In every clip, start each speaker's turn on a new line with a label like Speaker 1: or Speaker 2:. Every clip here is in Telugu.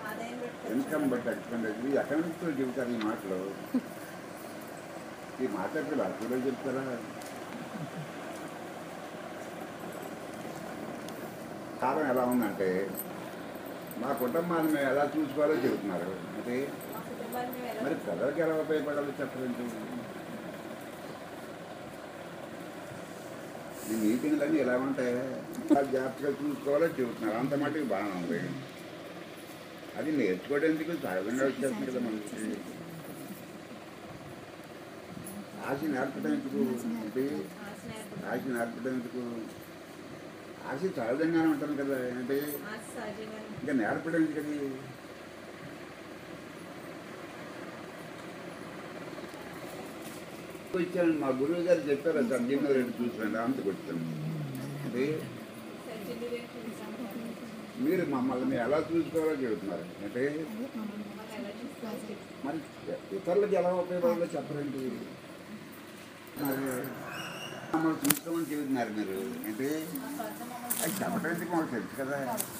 Speaker 1: ఆదాయం పెట్టుకోవచ్చు.
Speaker 2: ఇన్కమ్ బట్ ఎక్స్పెండిచర్ ఈ ఎకనామిక్స్లో చెబుతారు ఈ మాటలు ఈ మాట ఎప్పుడు అర్థంలో చెప్తారా కారణం ఎలా ఉందంటే మా కుటుంబాన్ని మేము ఎలా చూసుకోవాలో చెబుతున్నారు అంటే
Speaker 1: మా కుటుంబాన్ని మేము ఎలా
Speaker 2: మరి పిల్లలకి ఎలా ఉపయోగపడాలో చెప్పలేదు ఈ మీటింగ్లన్నీ ఎలా ఉంటాయి చాలా జాగ్రత్తగా చూసుకోవాలో చెబుతున్నారు అంత మటుకు బాగానే ఉంది అది నేర్చుకోవడానికి సహజంగా వచ్చేస్తుంది కదా మనకి ఆశ నేర్పడం ఎందుకు అంటే
Speaker 1: ఆశ నేర్పడం.
Speaker 2: ఆశ నేర్పడం ఎందుకు ఆశ సహజంగానే ఉంటుంది కదా అంటే
Speaker 1: ఆశ సహజంగానే
Speaker 2: ఇంకా నేర్పడం ఎందుకు అది వచ్చాను మా గురువు గారు చెప్పారు సంజీవన రెడ్డి చూసినాను అందుకు వచ్చాను అంటే
Speaker 1: సర్జరీ రేట్ చూసాము.
Speaker 2: మీరు మమ్మల్ని మీరు ఎలా చూసుకోవాలో చెబుతున్నారు అంటే
Speaker 1: మమ్మల్ని ఎలా చూసుకోవాలి?
Speaker 2: మరి ఇతరులకు ఎలా ఉపయోగపడాలో చెప్పరండి మరి మమ్మల్ని చూసుకోమని చెబుతున్నారు మీరు అంటే
Speaker 1: మా స్వంత మమ్మల్ని
Speaker 2: అది చెప్పడం ఎందుకు మాకు తెలుసు కదా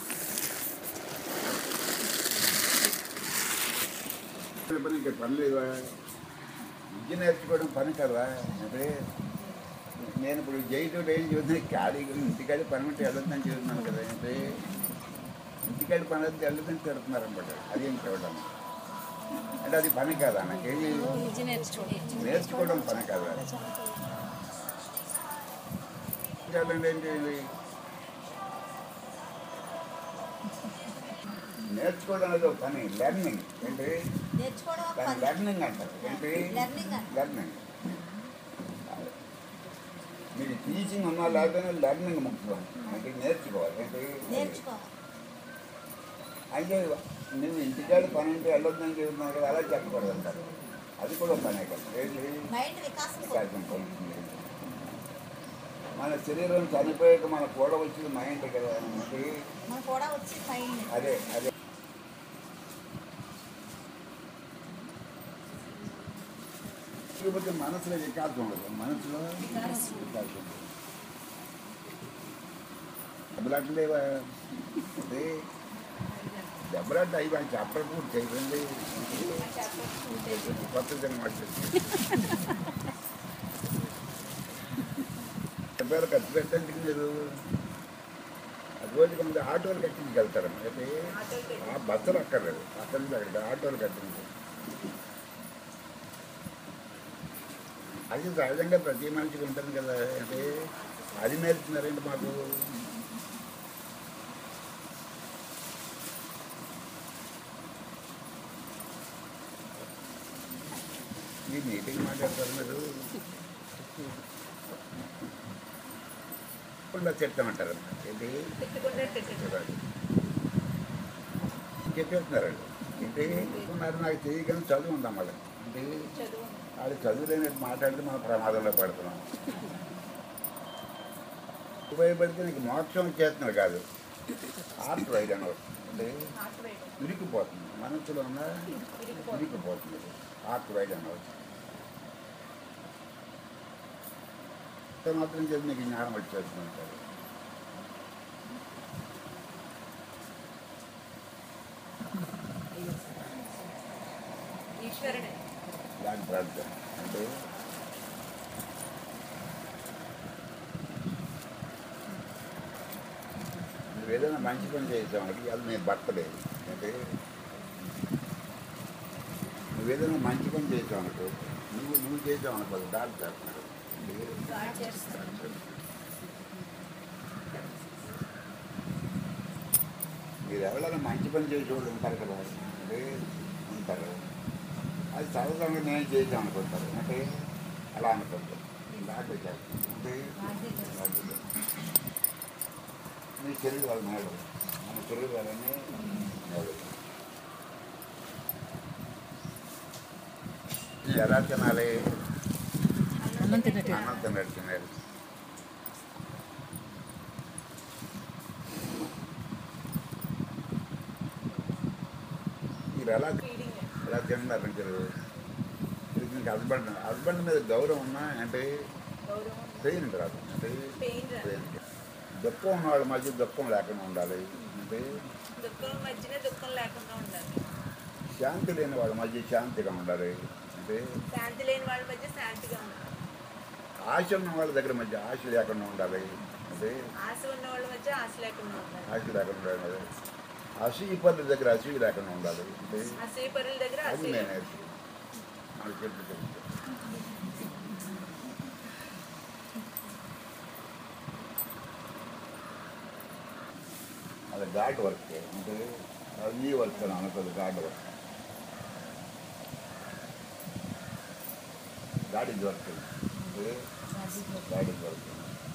Speaker 2: పని ఇంకా పని లేదా విద్య నేర్చుకోవడం పని కదా అంటే నేను ఇప్పుడు జైతో ఏం చూస్తున్నా ఖాళీగా ఇంటికాడ పని ఉంటే వెళ్ళొద్దని చెబుతున్నాను కదా అంటే ఇంటికాడ పని వద్ద వెళ్ళొద్దని తిడుతున్నారు అనమాట అదేం చూడడం అంటే అది పని కాదా నాకేది
Speaker 1: విద్య నేర్చుకోండి
Speaker 2: నేర్చుకోవడం పని కాదా చేయాలండి ఏంటి ఇది? నేర్చుకోవడం అనేది ఒక పని లెర్నింగ్ ఏంటి
Speaker 1: నేర్చుకోవడం ఒక
Speaker 2: దాన్ని
Speaker 1: పని.
Speaker 2: లెర్నింగ్ అంటారు ఏంటి
Speaker 1: లెర్నింగ్ అంటారు.
Speaker 2: లెర్నింగ్ మీకు టీచింగ్ ఉన్నా లేకపోయినా లెర్నింగ్ ముఖ్యం అంటే నేర్చుకోవాలి ఏంటి
Speaker 1: నేర్చుకోవాలి
Speaker 2: అయితే నువ్వు ఇంటికాడ పని ఉంటే వెళ్ళొద్దని చెబుతున్నావు కదా అలా చెప్పకూడదు అంటారు అది కూడా పనే కదా ఏంటి
Speaker 1: మైండ్ వికాసం
Speaker 2: సాధ్యం పడుతుంది మన శరీరం చనిపోయాక మన కూడా వచ్చింది మైండ్ కదా అంటే
Speaker 1: మనం కూడా వచ్చి మైండ్
Speaker 2: అదే అదే లేకపోతే మనసులో వికాసం ఉండదు మనసులో
Speaker 1: వికాసం.
Speaker 2: వికాసం ఉండదు దెబ్బలాట్లు లేవా అంటే దెబ్బలాట్లు అవి వాళ్ళు చెప్పడం కూడా చేయండి కొత్త జన్మ రూపాయలు ఖర్చు పెట్టండి మీరు రోజుకి ముందు ఆటోలు కట్టించి వెళ్తారు అయితే ఆ బస్సులు అక్కర్లేదు అక్కడి నుంచి అక్కడికి ఆటోలు కట్టించి అది సహజంగా ప్రతి మనిషికి ఉంటుంది కదా అంటే అది నేర్చుకున్నారండి మాకు ఈ మీటింగ్ మాట్లాడతారు మీరు ఇలా చెప్తామంటారు ఏంటి చెప్పేస్తున్నారండి ఏంటి మరి నాకు తెలియకని చదువు ఉందాం మళ్ళీ ఏంటి
Speaker 1: చదువు
Speaker 2: అది చదువు లేనట్టు మాట్లాడితే మనం ప్రమాదంలో పడుతున్నాం ఉపయోగపడితే నీకు మోక్షం చేస్తున్నారు కాదు ఆర్ట్ రైడ్ అనవచ్చు అంటే
Speaker 1: ఆట వేయడం
Speaker 2: ఇరికిపోతుంది మనసులో ఉన్న
Speaker 1: ఇరికిపోతుంది.
Speaker 2: ఇరికిపోతుంది ఆర్ట్ రైడ్ అనవచ్చు ఇంత మాత్రం చేసి నీకు జ్ఞానం వచ్చేస్తుంటారు
Speaker 1: ఈశ్వరుడే
Speaker 2: దాని ప్రార్థన అంటే నువ్వు ఏదైనా మంచి పని చేసావు అది నేను భర్తలేదు అంటే నువ్వు ఏదైనా మంచి పని చేసావు అనుకో నువ్వు నువ్వు చేసావు అనుకో అది దాడి చేస్తున్నాడు అంటే
Speaker 1: గాడ్ చేస్తాడు
Speaker 2: మీరు ఎవరైనా మంచి పని చేసేవాళ్ళు ఉంటారు కదా అంటే ఉంటారు అది సరళంగా నేను చేసాం అనుకుంటారు అంటే అలా అనుకుంటారు దాంట్లో చేస్తాం అంటే దాంట్లో చేస్తాం. మీ చెల్లి వాళ్ళ మేడం మన చెల్లి వాళ్ళని మేడం ఎలా తినాలి
Speaker 1: అన్నం తినట్టు
Speaker 2: అన్నం తిన్నట్టు తినాలి మీరు ఎలా
Speaker 1: ఫీడింగ్
Speaker 2: ఎలా తిన్నారు మీరు ఇది మీకు హస్బెండ్ హస్బెండ్ మీద గౌరవం ఉన్నా అంటే
Speaker 1: గౌరవం
Speaker 2: పెయిన్ రాదు అంటే
Speaker 1: పెయిన్ రాదు.
Speaker 2: పెయిన్ దుఃఖం ఉన్న వాళ్ళ మధ్య దుఃఖం లేకుండా ఉండాలి అంటే
Speaker 1: దుఃఖం మధ్యనే దుఃఖం లేకుండా ఉండాలి
Speaker 2: శాంతి లేని వాళ్ళ మధ్య శాంతిగా ఉండాలి అంటే
Speaker 1: శాంతి లేని వాళ్ళ మధ్య శాంతిగా ఉండాలి
Speaker 2: ఆశ ఉన్న వాళ్ళ దగ్గర మధ్య ఆశ లేకుండా ఉండాలి అంటే
Speaker 1: ఆశ ఉన్న వాళ్ళ మధ్య ఆశ లేకుండా ఉండాలి
Speaker 2: ఆశ లేకుండా ఉండాలి అసూయ పనుల దగ్గర అసూయ లేకుండా ఉండాలి అంటే
Speaker 1: అసూయ పరుల దగ్గర
Speaker 2: అది
Speaker 1: అసూయ
Speaker 2: నేను నేర్చు నాకు చెప్పు చెప్పు అది ఘాట్ వర్క్ అంటే అది ఈ వర్క్ అని అనుకోదు what work what is work అంటే ఘాట్ ఇస్ వర్క్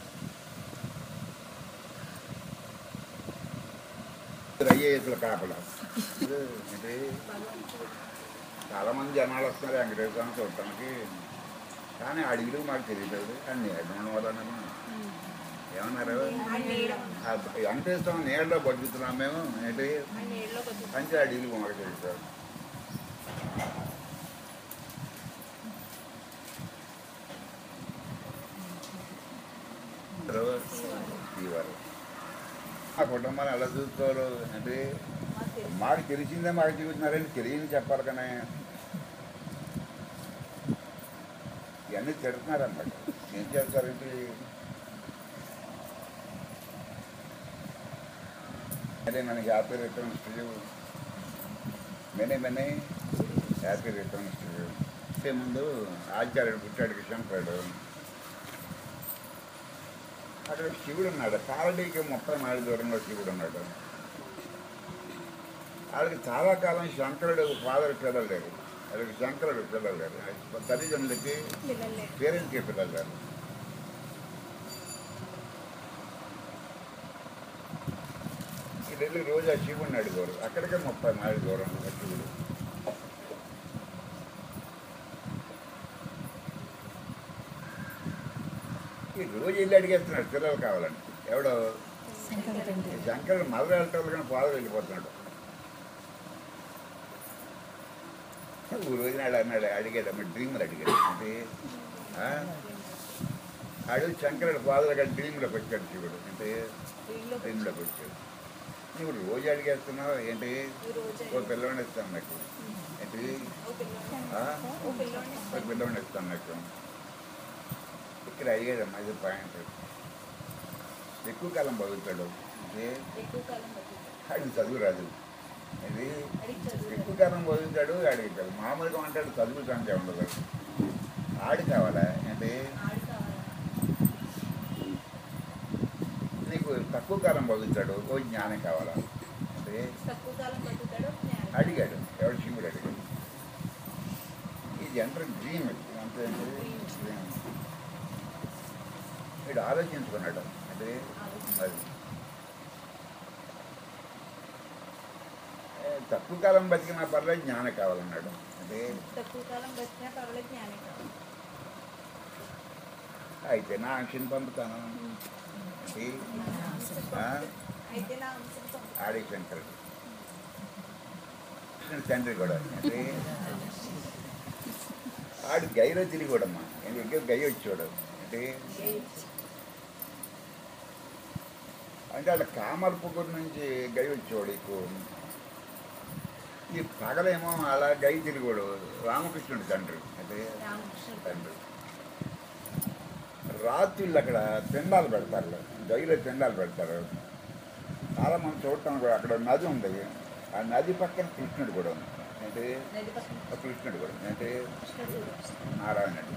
Speaker 2: ఐఏఎస్ల కాపలా అంటే చాలా మంది జనాలు వస్తున్నారు వెంకటేశ్వర స్వామి చూడటానికి కానీ అడిగిలు మాకు తెలియలేదు అన్ని అడ్డం వల్ల ఏమన్నారు
Speaker 1: ఆ నీడ
Speaker 2: ఆ వెంకటేశ్వర స్వామి నీళ్ళలో బతుకుతున్నాం మేము ఏంటి
Speaker 1: ఆ నీడలో బతుకు
Speaker 2: పంచ అడిగిలు మాకు తెలుసు ఇవ్వరు ఆ కుటుంబాన్ని ఎలా చూసుకోరు అంటే
Speaker 1: మాకు తెలుసు.
Speaker 2: మాకు తెలిసిందే మాకు చూస్తున్నారని తెలియని చెప్పాలి కానీ ఇవన్నీ తిడుతున్నారు అన్నమాట ఏం చేస్తారంటే అదే మనకి happy returns to many many happy returns to అంటే ముందు ఆచార్యుడు పుట్టాడు కృష్ణపేడు అక్కడ శివుడు ఉన్నాడు కాలడీకి ముప్పై మైళ్ళ దూరంలో శివుడు ఉన్నాడు వాళ్ళకి చాలా కాలం శంకరుడు ఫాదర్ పిల్లలు లేరు వాళ్ళకి శంకరుడు పిల్లలు లేరు తల్లిదండ్రులకి
Speaker 1: పిల్లలు లేరు.
Speaker 2: పేరెంట్స్కి పిల్లలు లేరు ఈ వెళ్ళి రోజు ఆ శివుడిని అడిగారు అక్కడికే ముప్పై మైళ్ళ దూరం ఆ శివుడు ఈ రోజు వెళ్ళి అడిగేస్తున్నాడు పిల్లలు కావాలని ఎవడో శంకరుడు మదర్ వెళ్తాడు కానీ ఫాదర్ వెళ్ళిపోతున్నాడు ఓ రోజు నాడు అన్నాడు అడిగాడు అమ్మ డ్రీమ్లు అడిగాడు అంటే ఆ? అడుగు శంకరుడు ఫాదర్ కానీ డ్రీమ్లోకి వచ్చాడు శివుడు అంటే
Speaker 1: వీళ్ళు
Speaker 2: డ్రీమ్లోకి వచ్చాడు నువ్వు రోజు అడిగేస్తున్నావు ఏంటి
Speaker 1: ఈ రోజు
Speaker 2: ఓ పిల్లవాడిని ఇస్తాను నాకు ఏంటి
Speaker 1: ఓ పిల్లోడిని
Speaker 2: ఆ?
Speaker 1: ఓ పిల్లోడిని
Speaker 2: ఒక పిల్లవాడిని ఇస్తాను నాకు ఇక్కడ అడిగాడమ్మా ఇది పాయింట్ ఎక్కువ కాలం బతుకుతాడు అంటే
Speaker 1: ఎక్కువ కాలం బతుకుతాడు.
Speaker 2: ఆడికి చదువు రాదు ఇది
Speaker 1: అడిగి చదువు
Speaker 2: ఎక్కువ కాలం బతుకుతాడు ఆడికి కాదు మామూలుగా ఉంటాడు చదువు సంఖ్య ఉండదు ఆడి కావాలా అంటే
Speaker 1: ఆడు కావాలా
Speaker 2: నీకు తక్కువ కాలం బతుకుతాడు ఓ జ్ఞానం కావాలా అంటే
Speaker 1: తక్కువ కాలం బతుకుతాడు జ్ఞానం.
Speaker 2: అడిగాడు ఎవడు శివుడు అడిగాడు ఇది ఎంత డ్రీమ్ ఇది అంతే డ్రీమ్ వీడు ఆలోచించుకున్నాడు అంటే అది ఏ, తక్కువ కాలం బతికినా పర్లేదు జ్ఞానం కావాలన్నాడు అంటే
Speaker 1: తక్కువ కాలం బతికినా పర్వాలేదు జ్ఞానం కావాలి
Speaker 2: అయితే నా ఆంక్షని పంపుతాను అంటే, ఆ,
Speaker 1: అయితే నా అంశం పంపు.
Speaker 2: ఆడి శంకరుడు కృష్ణుడి తండ్రి కూడా అంటే ఆడు గైలో తిరిగోడమ్మా ఎందుకంటే గై వచ్చాడు అంటే అంటే వాళ్ళ కామర్పుకుడు నుంచి గై వచ్చేవాడు ఎక్కువ ఈ పగలేమో అలా గై తిరిగోడు రామకృష్ణుడి తండ్రి అంటే
Speaker 1: రామకృష్ణుడు
Speaker 2: తండ్రి రాత్రిళ్ళు అక్కడ పెండాలు పెడతారు గైలో పెండాలు పెడతారు చాలా మంది చూడటం కూడా అక్కడ నది ఉంది ఆ నది పక్కన కృష్ణుడు కూడా ఉంది అంటే
Speaker 1: నది పక్కన
Speaker 2: ఆ కృష్ణుడు కూడా ఉంది. అంటే
Speaker 1: కృష్ణుడు
Speaker 2: నారాయణుడు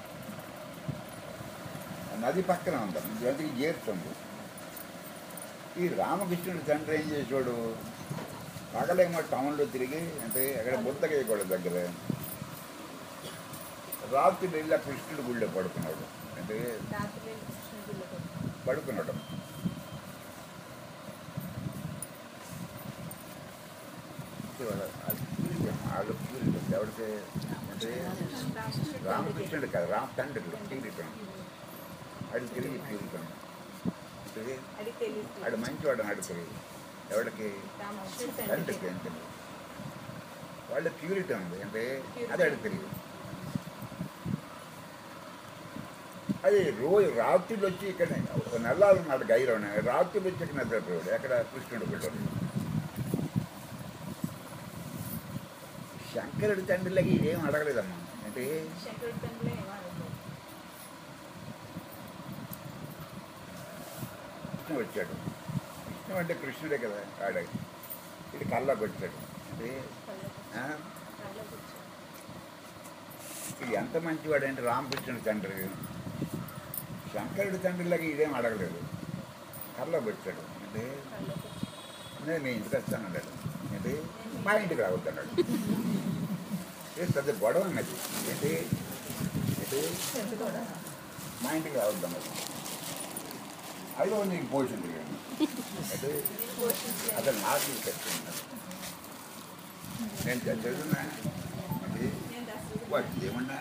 Speaker 2: ఆ నది పక్కన ఉంది నదికి చేరుతుంది ఈ రామకృష్ణుడి తండ్రి ఏం చేసాడు పగలేమో టౌన్లో తిరిగి అంటే అక్కడ బుద్ధగయ్య కూడా దగ్గర రాత్రి వెళ్ళి ఆ కృష్ణుడి గుళ్ళో పడుకున్నాడు అంటే
Speaker 1: రాత్రి వెళ్ళి కృష్ణుడి గుళ్ళో పడుకున్నాడు.
Speaker 2: పడుకున్నాడు వాళ్ళు ఎవరికి అంటే
Speaker 1: రామకృష్ణుడు
Speaker 2: రామకృష్ణుడు కాదు రామ తండ్రి పీడితం అది తిరిగి పీడితం అంటే
Speaker 1: అది తెలియదు
Speaker 2: ఆడు మంచివాడు నాడు తెలియదు ఎవరికి
Speaker 1: రామకృష్ణుడు
Speaker 2: తండ్రికి
Speaker 1: తండ్రి
Speaker 2: ఏం తెలియదు వాళ్ళ ప్యూరిటీ ఉంది అంటే అది ఆడికి తెలియదు అది రోజు రాత్రులు వచ్చి ఇక్కడ ఒక నెలలు ఉన్నాడు గైరవన రాత్రులు వచ్చి ఇక్కడ నిద్రపోయాడు ఎక్కడ కృష్ణుడు బిడ్డలు శంకరుడి తండ్రిలకి ఇదేం అడగలేదమ్మా అంటే
Speaker 1: శంకరుడి తండ్రిలో ఏమో అడగలేదు.
Speaker 2: కృష్ణ వచ్చాడు కృష్ణ అంటే కృష్ణుడే కదా ఆడ ఇది కళ్ళకు వచ్చాడు అంటే
Speaker 1: కళ్ళకు
Speaker 2: ఆ,
Speaker 1: కళ్ళకు వచ్చాడు.
Speaker 2: ఇది ఎంత మంచివాడు అంటే రామకృష్ణుడి తండ్రి శంకరుడి తండ్రిలాగా ఇదేం అడగలేదు కళ్ళకు వచ్చాడు అంటే
Speaker 1: కళ్ళకు వచ్చాడు.
Speaker 2: నేను మీ ఇంటికి వస్తాను అన్నాడు అంటే మా ఇంటికి రావద్దు అన్నాడు ఏ పెద్ద గొడవ అన్నది ఏంటి ఏంటి
Speaker 1: చెట్టు కూడా
Speaker 2: మా ఇంటికి రావద్దు అన్నది అయ్యో నీకు పోషింది అంటే
Speaker 1: పోషించి
Speaker 2: అతను నాకు చెప్తున్నాడు నేను చదువుతున్నా అంటే
Speaker 1: నేను దశరథుడు.
Speaker 2: వాడు ఏమన్నా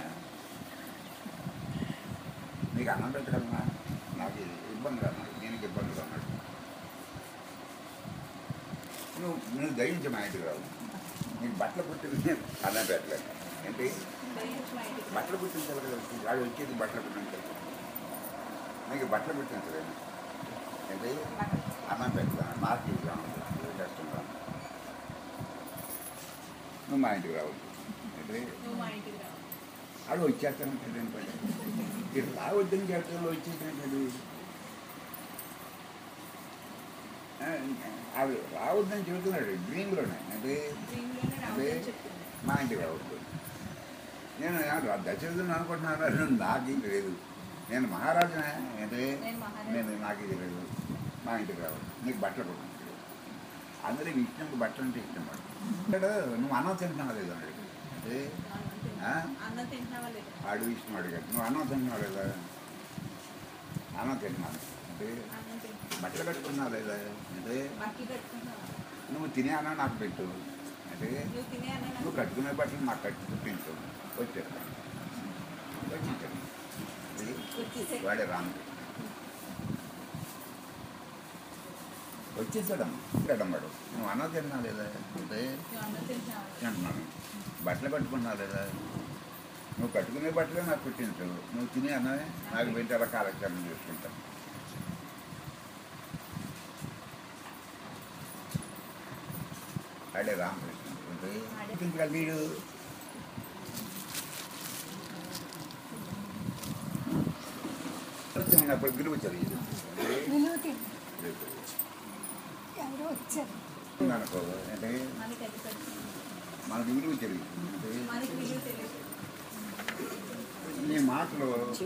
Speaker 2: నీకు అన్నం పెట్టడమ్మా నాకు ఇబ్బంది అన్నాడు దీనికి ఇబ్బంది అన్నాడు నువ్వు నువ్వు దయించి మా ఇంటికి రావు నీకు బట్టలు పుట్టింది అన్నం పెట్టలేదు ఏంటి
Speaker 1: దయించి మా ఇంటికి రా.
Speaker 2: బట్టలు పుట్టించాలి కదా వాడు వచ్చేది బట్టలు పుట్టించాలి నీకు బట్టలు పుట్టించలేదు ఏంటి అన్నం పెడతాను నాకు ఇద్దాం చేస్తున్నాను నువ్వు మా ఇంటికి రావద్దు ఏంటి
Speaker 1: నువ్వు మా ఇంటికి రా.
Speaker 2: ఆడు వచ్చేస్తాను ఏంటంటే ఇటు రావద్దని చేతుల్లో వచ్చేసేది అది రావద్దని చెబుతున్నాడు డ్రీమ్లోనే అంటే
Speaker 1: డ్రీమ్లోనే రావద్దని చెప్తుంది.
Speaker 2: మా ఇంటికి రావద్దు నేను దశరథుని అనుకుంటున్నాను నాకేం లేదు నేను మహారాజునే అంటే
Speaker 1: నేను మహారాజు.
Speaker 2: నేను నాకు ఇది లేదు మా ఇంటికి రావద్దు నీకు బట్టలు కొట్టించలేదు అందరికి విష్ణుకి బట్టలు అంటే ఇష్టం పడు ఇక్కడ నువ్వు అన్నం తింటున్నావు లేదు అన్నాడు అంటే
Speaker 1: అన్నం
Speaker 2: ఆ?
Speaker 1: తింటున్నావా? అన్నం తింటున్నావా లేదా
Speaker 2: ఆడు విష్ణు అడిగాడు నువ్వు అన్నం తింటున్నావు లేదా అన్నం తింటున్నాను అంటే
Speaker 1: అన్నం తింటున్నావా?
Speaker 2: బట్టలు కట్టుకున్నావు లేదా అంటే
Speaker 1: బట్టలు కట్టుకుంటున్నావా?
Speaker 2: నువ్వు తినే అన్నం నాకు పెట్టు అంటే
Speaker 1: నువ్వు తినే అన్నం నాకు
Speaker 2: నువ్వు కట్టుకునే బట్టలు నాకు కట్టు పెట్టు వచ్చేస్తాను వచ్చించాను ఇది
Speaker 1: వచ్చేసాయి.
Speaker 2: వాడే రాము వచ్చేసాడమ్మ ఇక్కడమ్మాడు నువ్వు అన్నం తిన్నావు లేదా అంటే
Speaker 1: నువ్వు అన్నం తింటున్నావా?
Speaker 2: అంటున్నాను బట్టలు కట్టుకున్నావు లేదా నువ్వు కట్టుకునే బట్టలే నాకు పెట్టించు నువ్వు తినే అన్నమే నాకు పెట్టి అలా కాలక్షేపం చేసుకుంటాను అడే రామకృష్ణ అంటే ఇంకా వీడు ఉన్నప్పుడు విలువ చదివి
Speaker 3: వినోది ఎవరో వచ్చారు
Speaker 2: అనుకో అంటే
Speaker 1: మనకి అది కట్టుకుంటున్నావా?
Speaker 2: మనకు విలువ తెలియదు అంటే
Speaker 1: మనకి విలువ తెలియదు
Speaker 2: నీ మాటలు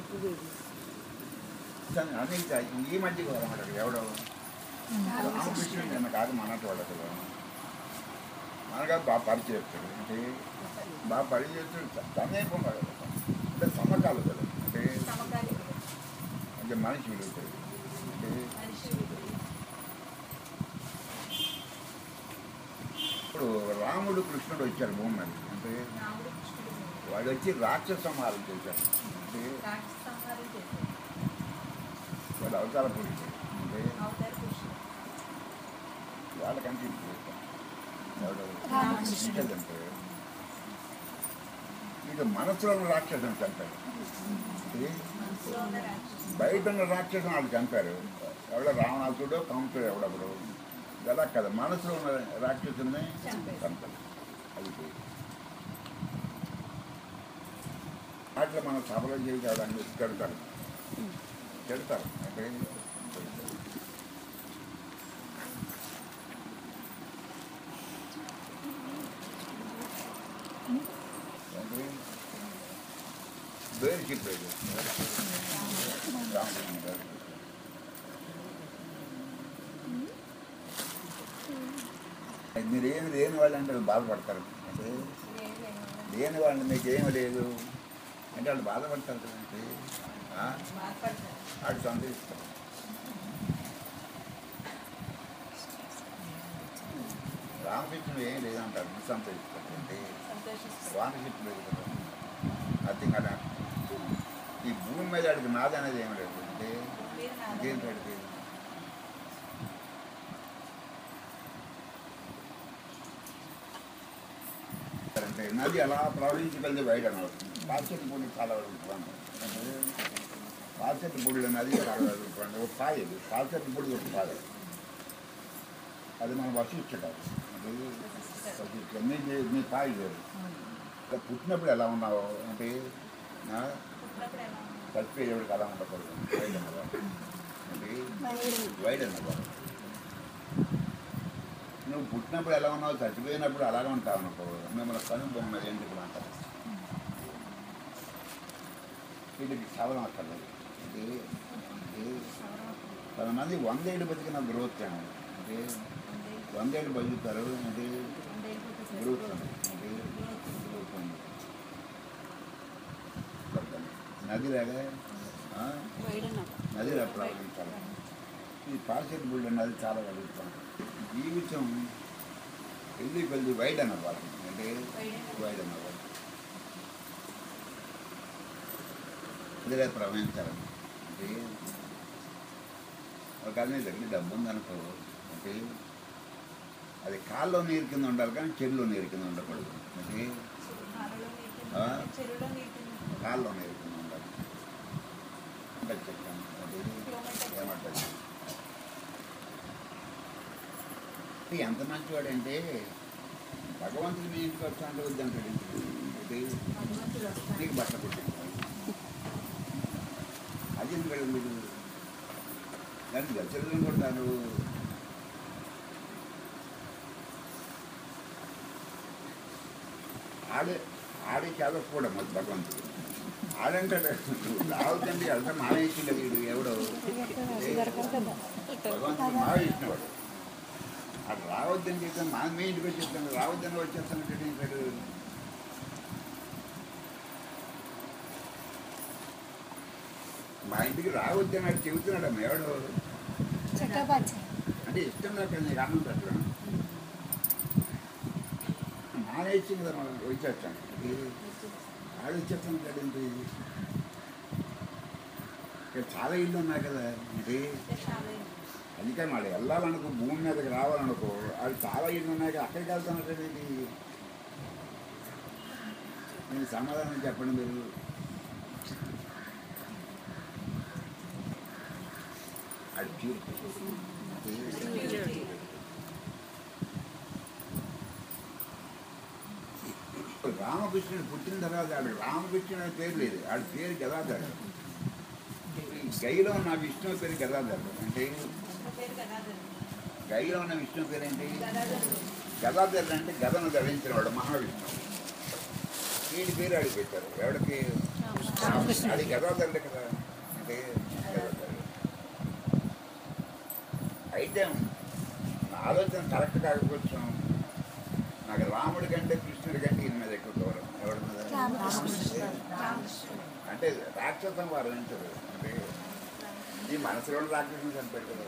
Speaker 2: సరే, అదే ఇంకా ఈ మధ్య అన్నమాట ఎవడో రామకృష్ణుడు నిన్న కాదు మనట్టు వాడు అసలు మనగా బాగా పరిచయస్తాడు అంటే బాగా పరిచయస్తాడు సమీపం కాదు అంటే సమకాలు కదా అంటే
Speaker 1: సమకాలీన
Speaker 2: అంటే మనిషి విలుగుతాడు అంటే
Speaker 1: మనిషి విలువ.
Speaker 2: ఇప్పుడు రాముడు కృష్ణుడు వచ్చారు భూమి మీద అంటే
Speaker 1: రాముడు కృష్ణుడు ఉన్నారు.
Speaker 2: వాడు వచ్చి రాక్షస సంహారం చేశారు అంటే
Speaker 1: రాక్షస సంహారం చేశాడు.
Speaker 2: వాడు అవతార పురుషుడు అంటే
Speaker 1: అవతార పురుషుడు.
Speaker 2: వాళ్ళకంటే ఇప్పుడు ఎవడు
Speaker 3: రామకృష్ణుడు.
Speaker 2: అంటే ఇక మనసులో ఉన్న రాక్షసం చంపారు అంటే
Speaker 1: మనసులో ఉన్న రాక్షసుడు.
Speaker 2: బయట ఉన్న రాక్షసం వాళ్ళు చంపారు ఎవడో రావణాసుడు కంసుడు ఎవడప్పుడు కదా కదా మనసులో ఉన్న రాక్షసుని
Speaker 1: చంపారు.
Speaker 2: చంపారు అది పోయి. వాటిలో మనం సభలో చేసి అవడానికి తిడతారు తిడతారు అంటే అంటే వేరు చెప్పేది రామకృష్ణ గారు మీరేమి లేని వాళ్ళు అంటే వాళ్ళు బాధపడతారు అంటే
Speaker 1: ఏం లేనివాడు.
Speaker 2: లేని వాళ్ళు మీకు ఏమి లేదు అంటే వాళ్ళు బాధపడతారు కదంటే ఆ?
Speaker 1: బాధపడతారు.
Speaker 2: వాడు సంతరిస్తారు రామకృష్ణుడు ఏం లేదంటారు సంతరిస్తారు అంటే
Speaker 1: సంతోషిస్తారు.
Speaker 2: రామకృష్ణుడు లేదు కదా అర్థం కదా ఈ భూమి మీద అడిగి నాది అనేది ఏమి లేదు అంటే
Speaker 1: మీరు నాదా?
Speaker 2: ఇంకేం పెడితే అంటే నది అలా ప్రవహించి వెళ్తే బయట అవుతుంది పాశ్చాత్య పొడి చాలా వెళ్తున్నాను పాశ్చాత్య పొడిలో నది చాలా వెళ్తున్నాను ఒక పాయ ఇది పాశ్చాత్య పొడి ఒక పాయ అది మన వశిష్ఠ కాదు అది వశిష్ఠ ఎన్ని మీ తాయి లేదు ఇంకా పుట్టినప్పుడు ఎలా ఉన్నావు అంటే ఆ,
Speaker 1: పుట్టినప్పుడు ఎలా ఉంది?
Speaker 2: చచ్చిపోయేవాడికి అలా ఉండకూడదు వైడ్ అన్నవాడు అంటే వైడ్ అన్నవాడు నువ్వు పుట్టినప్పుడు ఎలా ఉన్నావు చచ్చిపోయినప్పుడు అలాగే ఉంటావు అనుకో మిమ్మల్ని కనుగొన్నది ఎందుకు అంటారు వీటికి సవరం అక్కర్లేదు ఇది ఇది కొంతమంది వందేళ్ళు బతికిన గ్రోత్ ఏమో అంటే
Speaker 1: వందేళ్ళు-
Speaker 2: వందేళ్ళు బతుకుతారు అంటే
Speaker 1: వందేళ్ళు పుట్టేసారు.
Speaker 2: గ్రోత్ ఉంది అంటే గ్రోత్ ఉంది నదిలాగా ఆ? నదిలా ప్రవహించాలి ఈ పార్సెట్ బుల్ నది చాలా కలుగుతాం జీవితం పెళ్ళి పెళ్ళి వైడ్ అన్నమాట అంటే వైడ్ అన్నమాట నదిలా ప్రవహించాలి అంటే ఒక అతని దగ్గర డబ్బు ఉందనుకో అంటే అది కాల్లో నీరు కింద ఉండాలి కానీ చెరువులో నీరు కింద ఉండకూడదు అంటే
Speaker 1: కాలువలో నీటి కింద
Speaker 2: ఆ?
Speaker 1: ఉంటుంది, చెరువులో నీటి కింద ఉంటుంది.
Speaker 2: కాల్లో నీరు కింద ఉండాలి అంటే చెప్పాను అది ఏమంటుంది ఇది ఎంత మంచివాడంటే భగవంతుడు మీ ఇంటికి వచ్చాంటే వద్దంటాడు ఇది
Speaker 1: భగవంతుడు వస్తాడు.
Speaker 2: నీకు బట్ట పుట్టింది అది ఎందుకు మీరు దాన్ని దశరథం కొట్టాను ఆడే ఆడే చాలా కూడా మరి భగవంతుడు ఆడంటాడు రావుతండి వెళ్తే మావేసింది వీడు ఎవడో భగవంతుడు మావే ఇచ్చినవాడు అటు రావద్దని చెప్పాను మా మీ ఇంటికి వచ్చేస్తాను రావద్దని వచ్చేస్తాను ఇక్కడ మా ఇంటికి రావద్దని నాకు చెబుతున్నాడు అమ్మ ఎవడు
Speaker 3: చట్టబాచి
Speaker 2: అంటే ఇష్టం నాకు నీకు అన్నం పెట్టడం మానేసి కదా మనం వచ్చేస్తాను ఆడ వచ్చేస్తాను కదండి ఇక్కడ చాలా ఇల్లు ఉన్నాయి కదా ఇది
Speaker 1: అంటే చాలా ఇది.
Speaker 2: అందుకని వాళ్ళు వెళ్ళాలనుకో భూమి మీదకి రావాలనుకో అది చాలా ఇల్లు ఉన్నాయి కదా, అక్కడికి వెళ్తాను ఇది నేను సమాధానం చెప్పండి మీరు అది ప్యూర్ రామకృష్ణుడు పుట్టిన తర్వాత ఆడు రామకృష్ణుడు అనే పేరు లేదు ఆడి పేరు గదాధర్ గైలో ఉన్న విష్ణు పేరు గదాధర్ అంటే
Speaker 1: అసలు పేరు గదాధర్.
Speaker 2: గైలో ఉన్న విష్ణు పేరు ఏంటి
Speaker 1: గదాధరుడు.
Speaker 2: గదాధర్ అంటే గదను ధరించిన వాడు మహావిష్ణువు వీడి పేరు ఆడికి పెట్టారు ఎవడికి అది గదాధరుడే కదా అంటే గదాధరుడు. అయితే నా ఆలోచన కరెక్ట్ కాకపోవచ్చు నాకు రాముడి కంటే కృష్ణుడి కంటే ఈయన మీద ఎక్కువ గౌరవం ఎవరి మీద
Speaker 3: రామకృష్ణ.
Speaker 1: రామకృష్ణుడు.
Speaker 2: అంటే రాక్షసం వారు ఎంచరు అంటే ఈ మనసులో రాక్షసం చంపాడు కదా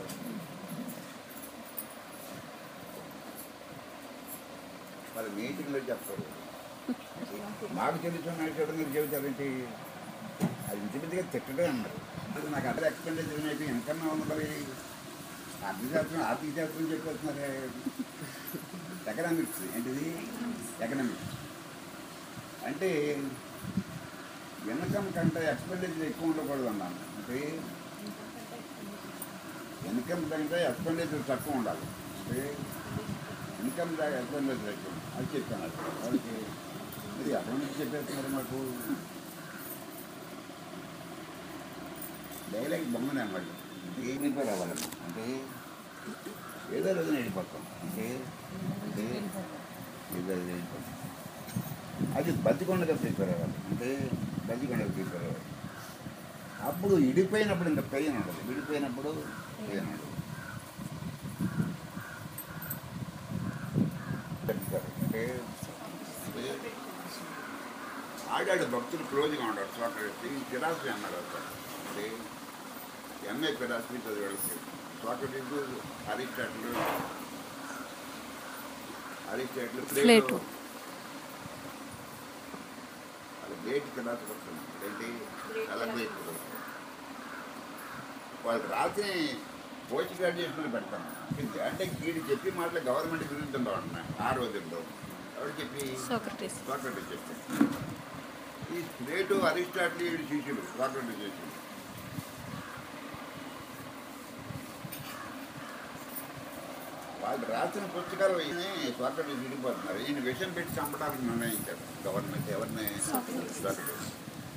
Speaker 2: మరి మీటింగ్లో చెప్తారు మాకు తెలుసున్న చూడండి మీరు చెబుతారేంటి అది ఇంటి మీదుగా తిట్టడే అన్నారు అది నాకు అక్కడ ఎక్స్పెండిచర్ అయితే ఎంకన్నా ఉంది మరి ఆర్థిక శాస్త్రం ఆర్థిక శాస్త్రం చెప్పేస్తున్నారే ఎకనామిక్స్ ఏంటిది ఎకనామిక్స్ అంటే ఇన్కమ్ కంటే ఎక్స్పెండిచర్ ఎక్కువ ఉండకూడదు అన్నాను అంటే ఇన్కమ్ కంటే ఎక్స్పెండిచర్ తక్కువ ఉండాలి అంటే ఇన్కమ్ దాకా ఎక్స్పెండిచర్ ఎక్కువ అది చెప్పాను అది వాళ్ళకి మీరు ఎక్కడి నుంచి చెప్పేస్తున్నారు మాకు డైలాగ్ బొమ్మనే మళ్ళీ ఏమి రావాలమ్మా అంటే ఏదో రోజున వెళ్ళిపోతాం అంటే అంటే ఏదో రోజున వెళ్ళిపోతాం అది బతికొండగా ప్రిపేర్ అవ్వాలి అంటే బతికొండగా ప్రిపేర్ అవ్వాలి అప్పుడు ఇడిపోయినప్పుడు ఇంకా పెయిన్ ఉండదు విడిపోయినప్పుడు పెయిన్ ఉండదు చెప్తారు. అంటే అంటే ఆడాడు భక్తులు క్లోజ్గా ఉన్నాడు సోక్రటీస్ ఈ ఫిలాసఫీ అన్నాడు అసలు అంటే ఎంఏ ఫిలాసఫీ చదివాడు Socrates Aristotle Aristotle
Speaker 4: Plato.
Speaker 2: Plato అది గ్రేట్ ఫిలాసఫర్స్ ఏంటి చాలా గ్రేట్ ఫిలాసఫర్ వాళ్ళకి రాత్రి పోస్ట్ గ్రాడ్యుయేషన్ పెడతాను ఇది అంటే వీడు చెప్పి మాటలు గవర్నమెంట్ విరుద్ధంగా ఉంటున్నాయి ఆ రోజుల్లో ఎవరు చెప్పి
Speaker 4: సోక్రటీస్
Speaker 2: సోక్రటీస్ చెప్పి ఈ ప్లేటో అరిస్టాటిల్ వీడి శిష్యులు సోక్రటీస్ శిష్యులు వాళ్ళు రాసిన పుస్తకాలు ఈయన స్వాతంత్ర విడిపోతున్నారు ఈయన విషయం పెట్టి చంపడానికి నిర్ణయించారు గవర్నమెంట్ ఎవరిని స్వాతంత్రం.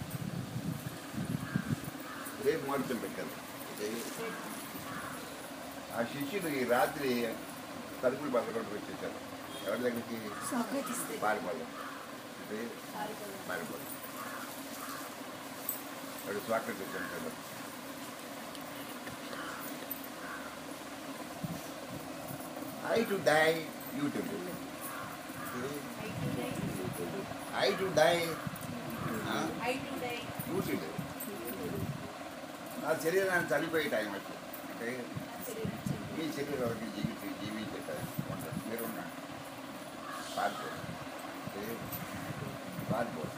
Speaker 2: రేపు మొత్తం పెట్టారు ఇది ఆ శిష్యుడు ఈ రాత్రి తలుపులు బతకడం వచ్చేసారు ఎవరి దగ్గరికి
Speaker 3: సాక్రటీస్
Speaker 2: పారిపోదు ఇది పారిపోదు వాడు స్వాతంత్రం వచ్చాడు I to die you too I to die
Speaker 1: I to die
Speaker 2: you too నా శరీరాన్ని చనిపోయే టైం వచ్చి అంటే ఈ శరీరానికి జీవిత జీవించే టైం ఉండదు మీరు ఉండండి పారిపోదు అంటే పారిపోదు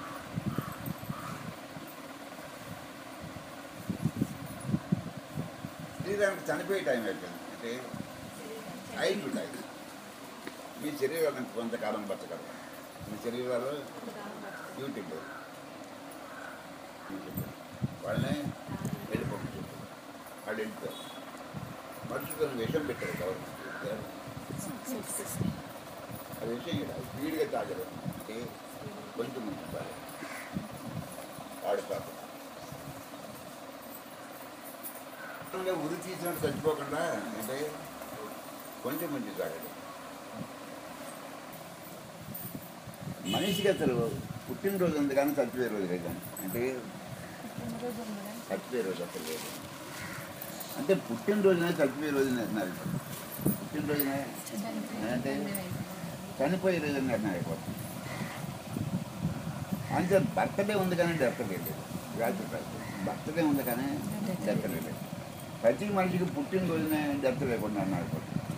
Speaker 2: శరీరానికి చనిపోయే టైం అయిపోయింది అంటే ఐ టు డై మీ శరీరాన్ని కొంతకాలం బతకదు మీ శరీరాలు యూట్యూబ్ యూట్యూబ్ వాళ్ళని వెళ్ళిపోతుంది వాళ్ళు వెళ్ళిపోయారు మనుషులు విషం పెట్టారు గవర్నమెంట్ ఆ విషయం ఇక్కడ స్పీడ్గా తాగరు అంటే కొంచెం కొంచెం తాగరు వాడు పాపం ఇంకా ఉరి తీసినట్టు చచ్చిపోకుండా అంటే కొంచెం కొంచెం తాగడు మనిషికి అసలు పుట్టినరోజు ఉంది కానీ చచ్చిపోయే రోజు లేదు అంటే చచ్చిపోయే రోజు అసలు లేదు అంటే పుట్టినరోజునే చచ్చిపోయే రోజునే అన్నారు పుట్టినరోజునే అంటే చనిపోయే రోజునే అన్నారు అయిపోతుంది అంటే బర్త్డే ఉంది కానీ డెత్ లేదు వ్యాధి బర్త్డే ఉంది కానీ డెత్ లేదు ప్రతి మనిషికి పుట్టినరోజునే డెత్ లేకుండా అన్నారు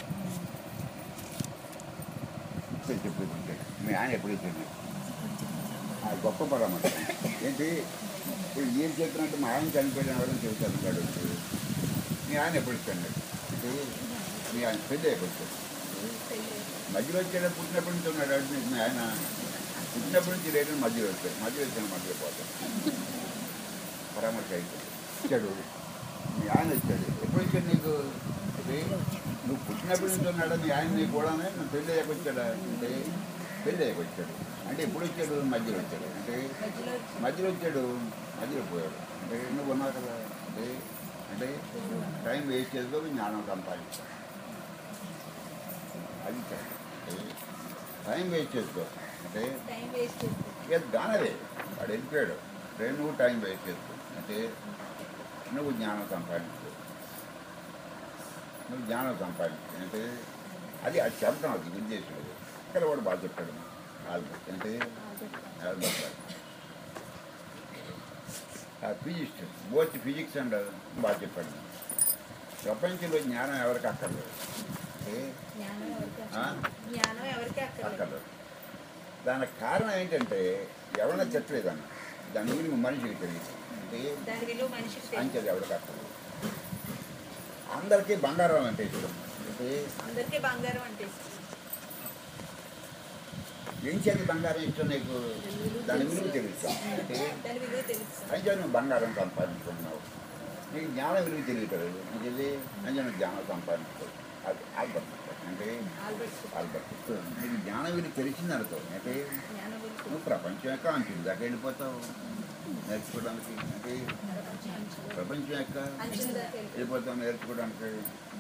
Speaker 2: చెప్తుంటే మీ ఆయన ఎప్పుడు ఇచ్చింది ఆ గొప్ప పరమాట ఏంటి ఇప్పుడు ఏం చెప్పినట్టు మా ఆయన చనిపోయిన ఎవరైనా చెబుతారు అంటాడు మీ ఆయన ఎప్పుడు ఇస్తాడు అంటే మీ ఆయన పెద్ద ఎప్పుడు ఇస్తాడు మధ్యలో వచ్చాడు పుట్టినప్పటి నుంచి ఉన్నాడు అంటే మీ ఆయన పుట్టినప్పటి నుంచి రేటు మధ్యలో వచ్చాడు మధ్యలో వచ్చాడు మధ్యలో పోతాడు పరామర్శ అయితే ఇచ్చాడు మీ ఆయన వచ్చాడు ఎప్పుడు వచ్చాడు నీకు అంటే నువ్వు పుట్టినప్పటి నుంచి ఉన్నాడా మీ ఆయన నీకు కూడా నువ్వు పెళ్ళి అయ్యాక వచ్చాడా అంటే పెళ్ళి అయ్యాక వచ్చాడు అంటే ఎప్పుడు వచ్చాడు మధ్యలో వచ్చాడు అంటే
Speaker 1: మధ్యలో
Speaker 2: మధ్యలో వచ్చాడు మధ్యలో పోయాడు అంటే నువ్వు ఉన్నావు కదా అంటే అంటే టైం వేస్ట్ చేసుకో జ్ఞానం సంపాదించాడు అది కాదు. అంటే టైం వేస్ట్ చేసుకో అంటే
Speaker 1: టైం వేస్ట్ చేస్తుంది
Speaker 2: ఇక దానదే వాడు వెళ్ళిపోయాడు రేపు నువ్వు టైం వేస్ట్ చేసుకో అంటే నువ్వు జ్ఞానం సంపాదించు నువ్వు జ్ఞానం సంపాదించు అంటే అది అది చెప్పడం అది ఉద్దేశం అది ఇక్కడ వాడు బాగా చెప్పాడు ఆల్బర్ట్ అంటే ఆల్బర్ట్ ఆ ఫిజిక్స్ బోత్ ఫిజిక్స్ అండ్ బాగా చెప్పాడు ప్రపంచంలో జ్ఞానం ఎవరికి అక్కర్లేదు అంటే
Speaker 1: జ్ఞానం ఎవరికి
Speaker 2: ఆ?
Speaker 1: అక్కర్లేదు. జ్ఞానం ఎవరికి అక్కర్లేదు
Speaker 2: అక్కర్లేదు దానికి కారణం ఏంటంటే ఎవరైనా చెప్పలేదన్న దాని గురించి మనిషికి తెలియదు అంటే
Speaker 1: దాని విలువ మనిషికి తెలియదు
Speaker 2: అంచెది ఎవరికి అక్కర్లేదు అందరికీ బంగారం అంటే ఇష్టం అంటే
Speaker 1: అందరికీ బంగారం అంటే ఇష్టం.
Speaker 2: ఏం చేతి బంగారం ఇష్టం నీకు దాని విలువ తెలుసు అంటే
Speaker 1: దాని విలువ తెలుసు
Speaker 2: అయితే నువ్వు బంగారం సంపాదించుకున్నావు నీకు జ్ఞానం విలువ తెలియటలేదు నీకు ఇది అంటే నువ్వు జ్ఞానం సంపాదించుకో అది ఆల్బర్ట్ అంటే
Speaker 1: ఆల్బర్ట్
Speaker 2: ఆల్బర్ట్ నీకు జ్ఞానం విలువ తెలిసింది అనుకో అంటే
Speaker 1: జ్ఞానం విలువ
Speaker 2: నువ్వు ప్రపంచం యొక్క అంచుల దాకా వెళ్ళిపోతావు నేర్చుకోవడానికి అంటే ప్రపంచం యొక్క
Speaker 1: అంచుల దాకా వెళ్ళిపోతావు.
Speaker 2: వెళ్ళిపోతావు నేర్చుకోవడానికి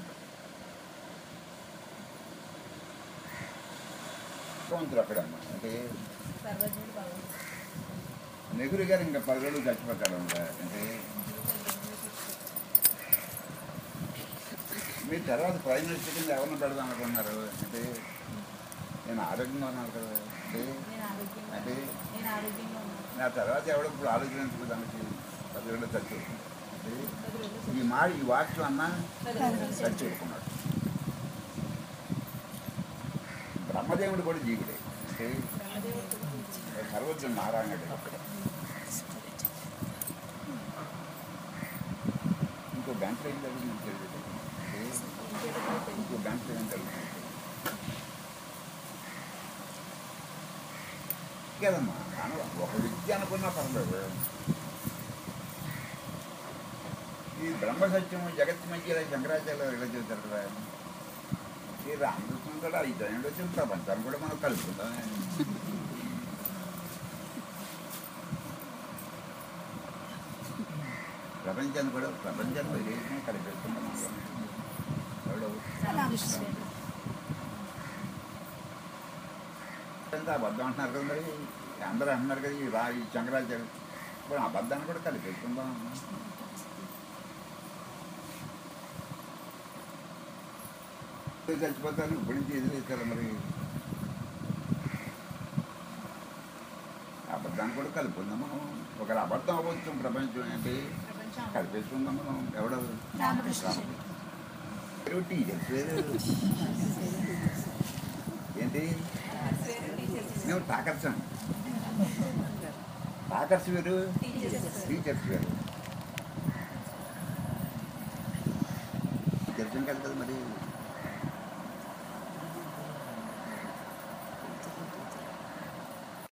Speaker 2: భగవంతుడు అక్కడమ్మా అంటే
Speaker 1: సర్వజ్ఞుడు భగవంతుడు.
Speaker 2: నెహ్రూ గారు ఇంకా పది రోజులు చచ్చిపోతాడు ఇంకా అంటే మీ తర్వాత ప్రైమ్ మినిస్టర్ కింద ఎవరిని పెడదాం అనుకున్నారు అంటే నేను ఆరోగ్యంగా ఉన్నాను కదా అంటే
Speaker 1: నేను ఆరోగ్యంగా
Speaker 2: అంటే
Speaker 1: నేను ఆరోగ్యంగా ఉన్నాను
Speaker 2: నా తర్వాత ఎవడో ఇప్పుడు ఆలోచించుకోవడానికి పది రోజులు చచ్చిపోతుంది అంటే
Speaker 1: పది రోజులు
Speaker 2: ఈ మాట ఈ వాక్యం అన్నా
Speaker 1: పది రోజులు
Speaker 2: చచ్చిపోకున్నాడు బ్రహ్మదేవుడు కూడా జీవుడే అంటే
Speaker 1: బ్రహ్మదేవుడు
Speaker 2: సర్వజ్ఞ నారాయణుడు ఇంకో గంటలో ఏం జరుగుతుంది తెలియదు అంటే ఇంకో గంటలో ఏం జరుగుతుంది కదమ్మా అను ఒక వ్యక్తి అనుకున్నా పర్లేదు ఈ బ్రహ్మ సత్యం జగత్ మధ్య శంకరాచార్య ఇలా చెబుతారు కదా ఈ రామకృష్ణ కూడా ఐదు వచ్చిన ప్రపంచాన్ని కూడా మనం కలుపుకుందాం ప్రపంచాన్ని కూడా ప్రపంచాన్ని వదిలేసి కలిపేసుకుందాం ఎవడో
Speaker 3: రామకృష్ణ
Speaker 2: ఎంత అబద్ధం అంటున్నారు కదా మరి అందరూ అంటున్నారు కదా ఈ రా ఈ శంకరాచార్య ఇప్పుడు అబద్ధాన్ని కూడా కలిపేసుకుందాం చచ్చిపోతాను ఇప్పుడు నుంచి ఎదురేస్తారు మరి అబద్ధాన్ని కూడా కలుపుకుందాం మనం ఒకవేళ అబద్ధం అవ్వచ్చు ప్రపంచం ఏంటి
Speaker 1: ప్రపంచం
Speaker 2: కలిపేసుకుందాం మనం ఎవడో
Speaker 3: రామకృష్ణ
Speaker 2: ఎవరు టీచర్స్ ఏంటి నువ్వు టాకర్స్ టాకర్స్ వేరు టీచర్స్ వేరు టీచర్స్ కదా కదా మరి